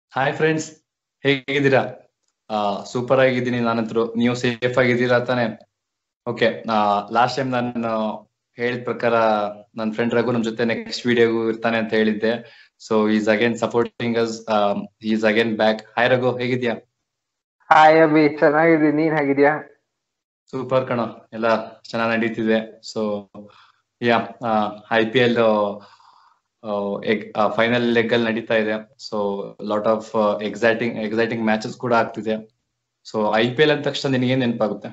hi friends ಹೇಗಿದ್ದೀರಾ super ಆಗಿದ್ದೀನಿ ನಾನಂತರು ನೀವು ಸೇಫ್ ಆಗಿದ್ದೀರಾ ತಾನೆ ಓಕೆ ಲಾಸ್ಟ್ ಟೈಮ್ ನಾನು ಹೇಳಿದ ಪ್ರಕಾರ ನನ್ನ ಫ್ರೆಂಡ್ ರಘು ನಮ್ ಜೊತೆ ನೆಕ್ಸ್ಟ್ ವಿಡಿಯೋಗೂ ಇರ್ತಾನೆ ಅಂತ ಹೇಳಿದ್ದೆ so is again supporting us is again back hi Raghu ಹೇಗಿದ್ಯಾ ಹಾಯ್ ಅಭಿ ಚೆನ್ನಾಗಿದ್ದೀನಿ ನೀನ್ ಹೇಗಿದ್ಯಾ ಸೂಪರ್ ಕಣೋ ಎಲ್ಲ ಚೆನ್ನಾಗಿ ನಡೀತಿದೆ so yeah I P L final leg ಅಲ್ಲಿ ನಡೀತಾ ಇದೆ so lot of exciting exciting matches ಕೂಡ ಆಗ್ತಿದೆ ಸೊ ಐ ಪಿ ಎಲ್ ಅಂದ ತಕ್ಷಣ ನಿನಗೇನ್ ನೆನಪಾಗುತ್ತೆ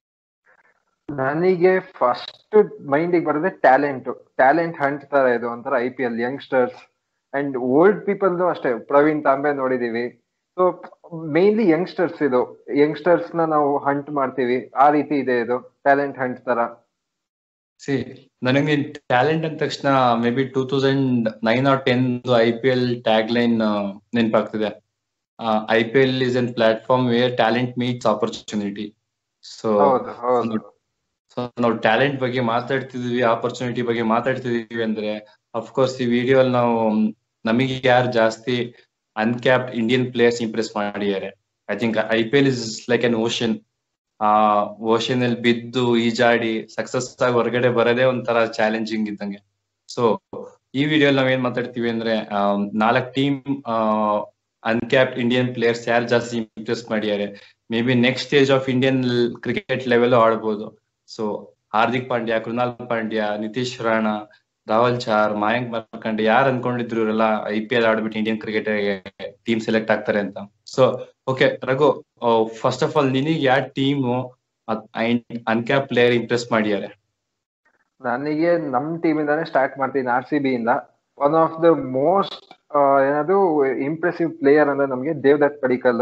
ನನಗೆ ಫಸ್ಟ್ ಮೈಂಡಿಗೆ ಬರೋದೇ ಟ್ಯಾಲೆಂಟ್ ಟ್ಯಾಲೆಂಟ್ ಹಂಟ್ ತರ ಇದು ಒಂಥರ I P L youngsters and old ಪೀಪಲ್ದು ಅಷ್ಟೇ ಪ್ರವೀಣ್ ತಾಂಬೆ ನೋಡಿದೀವಿ ಸೊ ಮೇನ್ಲಿ ಯಂಗ್ಸ್ಟರ್ಸ್ ಇದು ಯಂಗ್ಸ್ಟರ್ಸ್ ನ ನಾವು ಹಂಟ್ ಮಾಡ್ತೀವಿ ಆ ರೀತಿ ಇದೆ ಇದು ಟ್ಯಾಲೆಂಟ್ ಹಂಟ್ ತರ ಸಿ ನನಗೆ ನೀನ್ ಟ್ಯಾಲೆಂಟ್ ಅಂದ ತಕ್ಷಣ maybe two thousand nine or ten I P L tag line ನೆನಪಾಗ್ತಿದೆ I P L is an platform where talent meets opportunity so ಹೌದು ಹೌದು ಸೊ ನಾವು ಟ್ಯಾಲೆಂಟ್ ಬಗ್ಗೆ ಮಾತಾಡ್ತಿದೀವಿ ಆಪರ್ಚುನಿಟಿ ಬಗ್ಗೆ ಮಾತಾಡ್ತಿದೀವಿ ಅಂದ್ರೆ ಅಫ್ಕೋರ್ಸ್ ಈ ವಿಡಿಯೋ ನಾವು ನಮಗೆ ಯಾರು ಜಾಸ್ತಿ ಅನ್ಕ್ಯಾಪ್ಡ್ ಇಂಡಿಯನ್ ಪ್ಲೇಯರ್ಸ್ ಇಂಪ್ರೆಸ್ ಮಾಡಿದ್ದಾರೆ I think I P L is like an ocean ಆ ಓಷನ್ ಅಲ್ಲಿ ಬಿದ್ದು ಈಜಾಡಿ ಸಕ್ಸಸ್ ಆಗಿ ಹೊರಗಡೆ ಬರೋದೇ ಒಂಥರ ಚಾಲೆಂಜಿಂಗ್ ಇದ್ದಂಗೆ ಸೊ ಈ ವಿಡಿಯೋ ನಾವ್ ಏನ್ ಮಾತಾಡ್ತೀವಿ ಅಂದ್ರೆ ನಾಲ್ಕು ಟೀಮ್ ಅನ್ಕ್ಯಾಪ್ಡ್ ಇಂಡಿಯನ್ ಪ್ಲೇಯರ್ಸ್ ಯಾರು ಜಾಸ್ತಿ ಇಂಪ್ರೆಸ್ ಮಾಡಿದ್ದಾರೆ maybe next stage of Indian cricket level ಆಡ್ಬೋದು ಸೊ ಹಾರ್ದಿಕ್ ಪಾಂಡ್ಯ ಕೃಣಾಲ್ ಪಾಂಡ್ಯ ನಿತೀಶ್ ರಾಣಾ ರಾಹುಲ್ ಚಾರ್ ಮಯಾಂಕ್ ಮಾರ್ಕಂಡೆ ಯಾರು ಅನ್ಕೊಂಡಿದ್ರು ಇವರೆಲ್ಲ ಐ ಪಿ ಎಲ್ ಆಡ್ಬಿಟ್ಟು ಇಂಡಿಯನ್ ಕ್ರಿಕೆಟ್ ಟೀಮ್ ಸೆಲೆಕ್ಟ್ ಆಗ್ತಾರೆ ಅಂತ so okay Raghu first of all ನಿನಗೆ ಯಾವ ಟೀಮ್ ಅನ್ಕ್ಯಾಪ್ ಪ್ಲೇಯರ್ ಇಂಪ್ರೆಸ್ ಮಾಡಿದ್ದಾರೆ ನನಗೆ ನಮ್ ಟೀಮ್ ಇಂದಾನೆ ಸ್ಟಾರ್ಟ್ ಮಾಡ್ತೀನಿ ಆರ್ ಸಿ ಬಿ ಇಂದ ಒನ್ ಆಫ್ ದ ಮೋಸ್ಟ್ ಏನದು ಇಂಪ್ರೆಸಿವ್ ಪ್ಲೇಯರ್ ಅಂದ್ರೆ ನಮ್ಗೆ ದೇವದತ್ ಪಡಿಕಲ್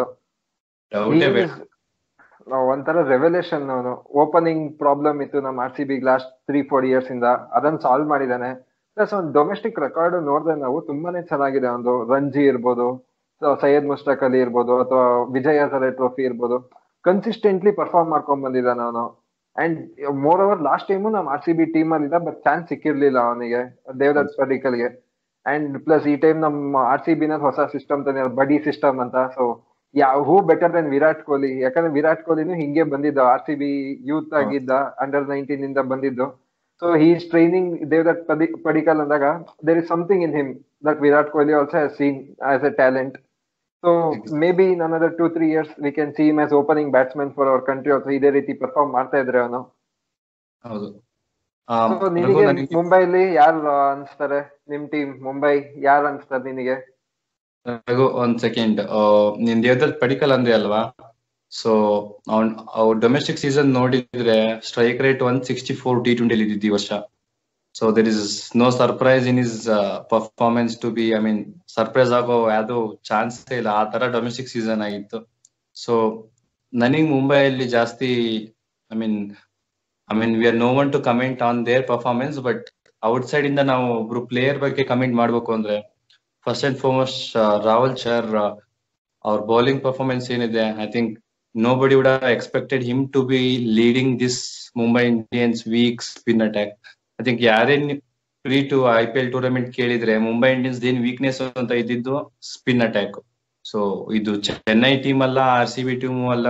ಒಂಥರ ರೆವಲ್ಯೂಷನ್ ಅವನು ಓಪನಿಂಗ್ ಪ್ರಾಬ್ಲಮ್ ಇತ್ತು ನಮ್ಮ R C B last three four years ಇಂದ ಅದನ್ನ ಸಾಲ್ವ್ ಮಾಡಿದಾನೆ ಪ್ಲಸ್ ಒಂದು ಡೊಮೆಸ್ಟಿಕ್ ರೆಕಾರ್ಡ್ ನೋಡಿದ್ರೆ ನಾವು ತುಂಬಾನೇ ಚೆನ್ನಾಗಿದೆ ಒಂದು ರಂಜಿ ಇರ್ಬೋದು ಸೈಯದ್ ಮುಸ್ತಾಕ್ ಅಲಿ ಇರ್ಬೋದು ಅಥವಾ ವಿಜಯ್ ಹಜಾರೆ ಟ್ರೋಫಿ ಇರ್ಬೋದು ಕನ್ಸಿಸ್ಟೆಂಟ್ಲಿ ಪರ್ಫಾರ್ಮ್ ಮಾಡ್ಕೊಂಡ್ ಬಂದಿದ್ದಾನೆ ಅವನು and moreover last time ನಮ್ಮ ಆರ್ ಸಿ ಬಿ ಟೀಮ್ ಅಲ್ಲಿ ಇದ್ದ ಬಟ್ ಚಾನ್ಸ್ ಸಿಕ್ಕಿರ್ಲಿಲ್ಲ ಅವನಿಗೆ ದೇವದತ್ ಪಡಿಕಲ್ಗೆ ಅಂಡ್ ಪ್ಲಸ್ ಈ ಟೈಮ್ ನಮ್ಮ ಆರ್ ಸಿ ಬಿ ನ ಹೊಸ ಸಿಸ್ಟಮ್ ತಂದಿದ್ದಾರೆ ಬಡಿ ಸಿಸ್ಟಮ್ ಅಂತ ಸೊ ಯಾವ who better than Virat Kohli ಯಾಕಂದ್ರೆ ವಿರಾಟ್ ಕೊಹ್ಲಿನೂ ಹಿಂಗೆ ಬಂದಿದ್ದು ಆರ್ ಸಿ ಬಿ ಯೂತ್ ಆಗಿದ್ದ ಅಂಡರ್ ನೈನ್ಟೀನ್ ಇಂದ ಬಂದಿದ್ದು so he is training Devdutt Padi Padikkal ಅಂದಾಗ there is something in him that Virat Kohli also has seen as a talent so maybe in another two three years we can see him as opening batsman for our country also ಇದೇ ರೀತಿ perform ಮಾಡ್ತಾ ಇದ್ರೆ ಅವನು ಹೌದು ನಿನಗೆ ಮುಂಬೈಲಿ ಯಾರು ಅನ್ಸ್ತಾರೆ ನಿಮ್ team Mumbai ಯಾರು ಅನ್ಸ್ತಾರೆ ನಿನಗೆ ರಘು ಒಂದ್ ಸೆಕೆಂಡ್ ನಿನ್ ದೇವದತ್ ಪಡಿಕಲ್ ಅಂದೆ ಅಲ್ವಾ ಸೊ ಅವ್ನ್ ಅವ್ರ ಡೊಮೆಸ್ಟಿಕ್ ಸೀಸನ್ ನೋಡಿದ್ರೆ strike rate one sixty four T twenty ಇದ್ದಿದ್ದು ಈ ವರ್ಷ so there is no surprise in his performance to be I mean surprise ಆಗೋ ಯಾವ್ದು ಚಾನ್ಸ್ ಇಲ್ಲ ಆ ತರ ಡೊಮೆಸ್ಟಿಕ್ ಸೀಸನ್ ಆಗಿತ್ತು ಸೊ ನನಗ್ ಮುಂಬೈಯಲ್ಲಿ ಜಾಸ್ತಿ I mean I mean we are no one to comment on their performance but outside ಇಂದ ನಾವು ಒಬ್ರು ಪ್ಲೇಯರ್ ಬಗ್ಗೆ ಕಮೆಂಟ್ ಮಾಡ್ಬೇಕು ಅಂದ್ರೆ first and foremost Rahul Chahar ಅವ್ರ ಬೌಲಿಂಗ್ ಪರ್ಫಾರ್ಮೆನ್ಸ್ ಏನಿದೆ I think nobody would expected him to be leading this Mumbai Indians weak spin attack I think ಯಾರೇನ್ pre to I P L tournament ಕೇಳಿದ್ರೆ ಮುಂಬೈ ಇಂಡಿಯನ್ಸ್ ಏನ್ weakness ಅಂತ ಇದ್ದಿದ್ದು spin attack so ಇದು Chennai team ಅಲ್ಲ R C B team ಅಲ್ಲ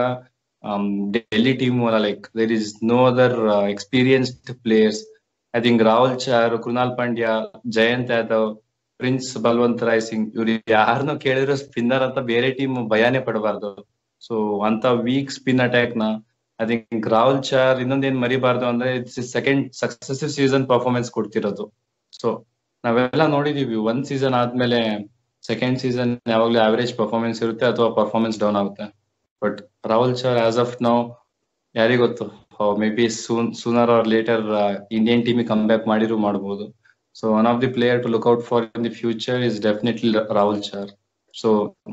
Delhi team ಅಲ್ಲ like there is no other experienced players I think Rahul Chahar Krunal Pandya Jayant Yadav Prince Balwant Rai Singh ಇವ್ರು ಯಾರನ್ನು ಕೇಳಿದ್ರು ಸ್ಪಿನ್ನರ್ ಅಂತ ಬೇರೆ ಟೀಮ್ ಭಯಾನೇ ಪಡಬಾರ್ದು ಸೊ ಅಂತ ವೀಕ್ ಸ್ಪಿನ್ ಅಟ್ಯಾಕ್ ನ ಐ ಥಿಂಕ್ ರಾಹುಲ್ ಚಾರ್ ಇನ್ನೊಂದೇನ್ ಮರಿಬಾರ್ದು ಅಂದ್ರೆ it's second successive season performance ಕೊಡ್ತಿರೋದು ಸೊ ನಾವೆಲ್ಲ ನೋಡಿದೀವಿ ಒಂದ್ ಸೀಸನ್ ಆದ್ಮೇಲೆ ಸೆಕೆಂಡ್ ಸೀಸನ್ ಯಾವಾಗ್ಲೂ ಆವರೇಜ್ ಪರ್ಫಾರ್ಮೆನ್ಸ್ ಇರುತ್ತೆ ಅಥವಾ ಪರ್ಫಾರ್ಮೆನ್ಸ್ ಡೌನ್ ಆಗುತ್ತೆ but Rahul Chahar as of now ಯಾರಿಗೊತ್ತು maybe soon sooner or later Indian team come back ಮಾಡಿರು ಮಾಡಬಹುದು so one of the player to look out for in the future is definitely Rahul Chahar so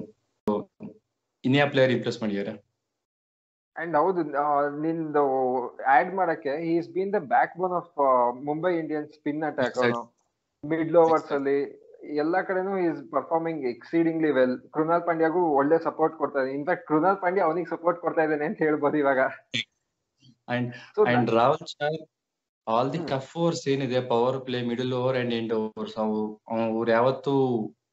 ಇನ್ಯಾ player impress ಮಾಡಿದ್ದಾರೆ and ಹೌದು ನಿಂದು ಆಡ್ ಮಾಡಕ್ಕೆ is been the backbone of Mumbai Indians spin attack mid overs ಅಲ್ಲಿ ಎಲ್ಲಾ ಕಡೆನೂ is performing exceedingly well Krunal ಪಾಂಡ್ಯಾಗೂ ಒಳ್ಳೆ ಸಪೋರ್ಟ್ ಕೊಡ್ತಾ ಇದೆ ಇನ್ಫ್ಯಾಕ್ಟ್ ಕೃಣಾಲ್ ಪಾಂಡ್ಯ ಅವನಿಗೆ ಸಪೋರ್ಟ್ ಕೊಡ್ತಾ ಇದ್ದಾನೆ ಅಂತ ಹೇಳ್ಬೋದು ಇವಾಗ and and Rahul Chahar all the tough overs ಏನಿದೆ power play middle over and end overs ಅವು ಅವ್ರು ಯಾವತ್ತು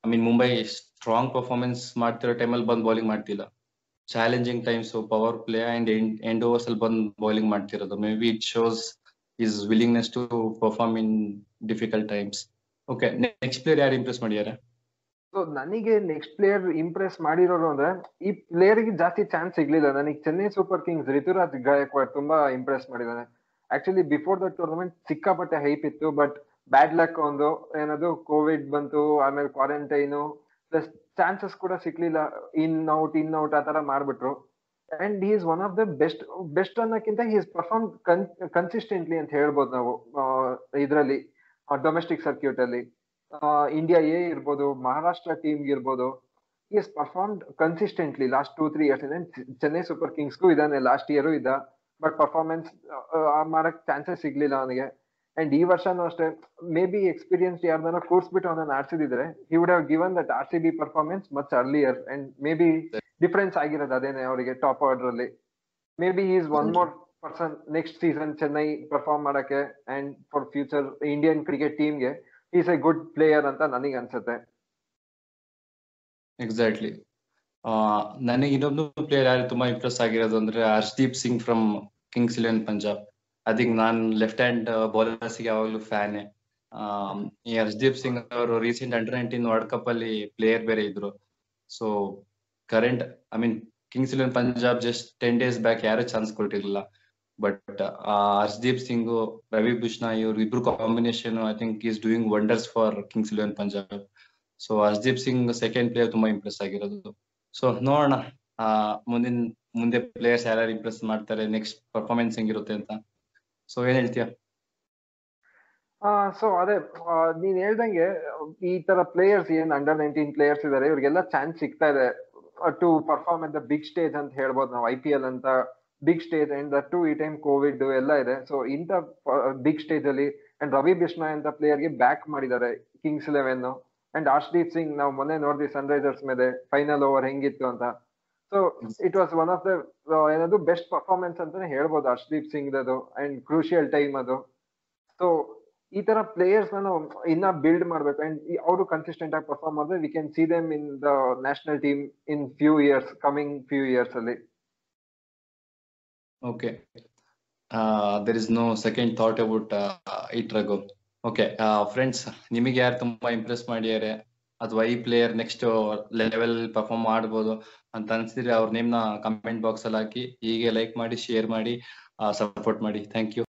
I mean Mumbai strong performance ಮಾಡ್ತಿರೋ ಟೈಮಲ್ಲಿ ಬಂದು ಬೌಲಿಂಗ್ ಮಾಡ್ತಿಲ್ಲ challenging times power play and end overs ಅಲ್ಲಿ ಬಂದು ಬೌಲಿಂಗ್ ಮಾಡ್ತಿರೋದು maybe it shows his willingness to perform in difficult times okay next player ಯಾರು ಇಂಪ್ರೆಸ್ ಮಾಡ್ಯಾರ ಸೊ ನನಗೆ ನೆಕ್ಸ್ಟ್ ಪ್ಲೇಯರ್ ಇಂಪ್ರೆಸ್ ಮಾಡಿರೋರು ಅಂದ್ರೆ ಈ ಪ್ಲೇಯರ್ ಗೆ ಜಾಸ್ತಿ ಚಾನ್ಸ್ ಸಿಗ್ಲಿಲ್ಲ ನನಗೆ ಚೆನ್ನೈ ಸೂಪರ್ ಕಿಂಗ್ಸ್ ಋತುರಾಜ್ ಗಾಯಕ್ವಾಡ್ ತುಂಬಾ ಇಂಪ್ರೆಸ್ ಮಾಡಿದ್ದಾನೆ ಆಕ್ಚುಲಿ ಬಿಫೋರ್ ದ ಟೂರ್ನಮೆಂಟ್ ಸಿಕ್ಕಾಪಟ್ಟೆ ಹೈಪ್ ಇತ್ತು ಬಟ್ ಬ್ಯಾಡ್ ಲಕ್ ಒಂದು ಏನದು ಕೋವಿಡ್ ಬಂತು ಆಮೇಲೆ ಕ್ವಾರಂಟೈನು ಪ್ಲಸ್ ಚಾನ್ಸಸ್ ಕೂಡ ಸಿಕ್ಲಿಲ್ಲ ಇನ್ ಔಟ್ ಇನ್ ಔಟ್ ಆ ತರ ಮಾಡ್ಬಿಟ್ರು and he is one of the best best ಅನ್ನೋಕ್ಕಿಂತ ಹಿ ಇಸ್ ಪರ್ಫಾರ್ಮ್ ಕನ್ಸಿಸ್ಟೆಂಟ್ಲಿ ಅಂತ ಹೇಳ್ಬೋದು ನಾವು ಇದರಲ್ಲಿ ಡೊಮೆಸ್ಟಿಕ್ ಸರ್ಕ್ಯೂಟ್ ಅಲ್ಲಿ ಇಂಡಿಯಾ ಎ ಇರ್ಬೋದು ಮಹಾರಾಷ್ಟ್ರ ಟೀಮ್ ಇರ್ಬೋದು is performed consistently last two three years Chennai Super ಕಿಂಗ್ಸ್ಗೂ ಇದಾನೆ ಲಾಸ್ಟ್ ಇಯರು ಇದ್ದ ಬಟ್ ಪರ್ಫಾರ್ಮೆನ್ಸ್ ಮಾಡಕ್ ಚಾನ್ಸಸ್ ಸಿಗ್ಲಿಲ್ಲ ಅವನಿಗೆ ಅಂಡ್ ಈ ವರ್ಷನೂ ಅಷ್ಟೇ ಮೇ ಬಿ ಎಕ್ಸ್ಪೀರಿಯನ್ಸ್ ಯಾರ್ದಾನ ಕೂರ್ಸ್ಬಿಟ್ಟು ಅವನನ್ನ ಆಡ್ಸಿದ್ರೆ he would have given that R C B performance much earlier and may be difference ಆಗಿರೋದು ಅದೇನೆ ಅವರಿಗೆ ಟಾಪ್ ಆರ್ಡರ್ ಅಲ್ಲಿ may be is one more person next season Chennai perform ಮಾಡಕ್ಕೆ and for future Indian cricket ಟೀಮ್ಗೆ is a good player ಅಂತ ನನಗೆ ಅನ್ಸುತ್ತೆ exactly ನನಗೆ ಇನ್ನೊಂದು ಪ್ಲೇಯರ್ ಯಾರು ತುಂಬಾ ಇಂಪ್ರೆಸ್ ಆಗಿರೋದು ಅಂದ್ರೆ Harshdeep Singh from Kings Eleven Punjab ಅದಕ್ಕೆ ನಾನ್ ಲೆಫ್ಟ್ ಹ್ಯಾಂಡ್ ಬೌಲರ್ಸ್ ಯಾವಾಗ್ಲೂ ಫ್ಯಾನ್ ಈ ಹರ್ಷದೀಪ್ ಸಿಂಗ್ ಅವರು recent under nineteen world cup ಅಲ್ಲಿ ಪ್ಲೇಯರ್ ಬೇರೆ ಇದ್ರು so current I mean Kings Eleven Punjab just ten days back ಯಾರು ಚಾನ್ಸ್ ಕೊಟ್ಟಿರ್ಲಿಲ್ಲ ಬಟ್ ಹರ್ಷದೀಪ್ ಸಿಂಗ್ ರವಿ ಬಿಷ್ಣಾ ಇವ್ರು ಇಬ್ರು combination I think is doing wonders for Kings Eleven Punjab so Harshdeep Singh second player ತುಂಬಾ ಇಂಪ್ರೆಸ್ ಆಗಿರೋದು so ನೋಡೋಣ ಮುಂದಿನ ಮುಂದೆ ಪ್ಲೇಯರ್ಸ್ ಯಾರ್ಯಾರು ಇಂಪ್ರೆಸ್ ಮಾಡ್ತಾರೆ ನೆಕ್ಸ್ಟ್ ಪರ್ಫಾರ್ಮೆನ್ಸ್ ಹೆಂಗಿರುತ್ತೆ ಅಂತ ಸೊ ಏನ್ ಹೇಳ್ತೀಯ ಸೊ ಅದೇ ನೀನ್ ಹೇಳ್ದಂಗೆ ಈ ತರ ಪ್ಲೇಯರ್ಸ್ ಏನ್ ಅಂಡರ್ ನೈನ್ಟೀನ್ ಪ್ಲೇಯರ್ಸ್ ಇದಾರೆ ಇವ್ರಿಗೆಲ್ಲ ಚಾನ್ಸ್ ಸಿಗ್ತಾ ಇದೆ to perform at the big stage ಅಂತ ಹೇಳ್ಬೋದು ನಾವು ಐ ಪಿ ಎಲ್ ಅಂತ ಬಿಗ್ ಸ್ಟೇಜ್ ಅಂಡ್ ಟು ಈ ಟೈಮ್ ಕೋವಿಡ್ ಎಲ್ಲ ಇದೆ ಸೊ ಇಂಥ ಬಿಗ್ ಸ್ಟೇಜ್ ಅಲ್ಲಿ ಅಂಡ್ ರವಿ ಬಿಷ್ಣಾ ಅಂತ ಪ್ಲೇಯರ್ ಗೆ ಬ್ಯಾಕ್ ಮಾಡಿದ್ದಾರೆ Kings Eleven and Harshdeep Singh ನಾವು ಮೊನ್ನೆ ನೋಡಿದ್ವಿ ಸನ್ ರೈಸರ್ಸ್ ಮೇಲೆ ಫೈನಲ್ ಓವರ್ ಹೆಂಗಿತ್ತು ಅಂತ so it was one of the ಏನದು ಬೆಸ್ಟ್ ಪರ್ಫಾರ್ಮೆನ್ಸ್ ಅಂತಾನೆ ಹೇಳ್ಬೋದು ಹರ್ಷದೀಪ್ ಸಿಂಗ್ ಅದು ಅಂಡ್ ಕ್ರೂಷಿಯಲ್ ಟೈಮ್ ಅದು ಸೊ ಈ ತರ ಪ್ಲೇಯರ್ಸ್ ನಾವು ಇನ್ನ ಬಿಲ್ಡ್ ಮಾಡ್ಬೇಕು ಅಂಡ್ ಅವರು ಕನ್ಸಿಸ್ಟೆಂಟ್ ಆಗಿ ಪರ್ಫಾರ್ಮ್ ಮಾಡಿದ್ರೆ we can see them in the national team in few years coming few years ಅಲ್ಲಿ okay there is no second thought about it Raghu okay friends ನಿಮಗೆ ಯಾರು ತುಂಬಾ ಇಂಪ್ರೆಸ್ ಮಾಡಿದ್ದಾರೆ ಅಥವಾ ಈ ಪ್ಲೇಯರ್ ನೆಕ್ಸ್ಟ್ ಲೆವೆಲ್ ಪರ್ಫಾರ್ಮ್ ಮಾಡ್ಬೋದು ಅಂತ ಅನ್ಸಿದ್ರೆ ಅವ್ರ ನೇಮ್ ನ ಕಮೆಂಟ್ ಬಾಕ್ಸ್ ಅಲ್ಲಿ ಹಾಕಿ ಹೀಗೆ ಲೈಕ್ ಮಾಡಿ ಶೇರ್ ಮಾಡಿ ಸಪೋರ್ಟ್ ಮಾಡಿ ಥ್ಯಾಂಕ್ ಯು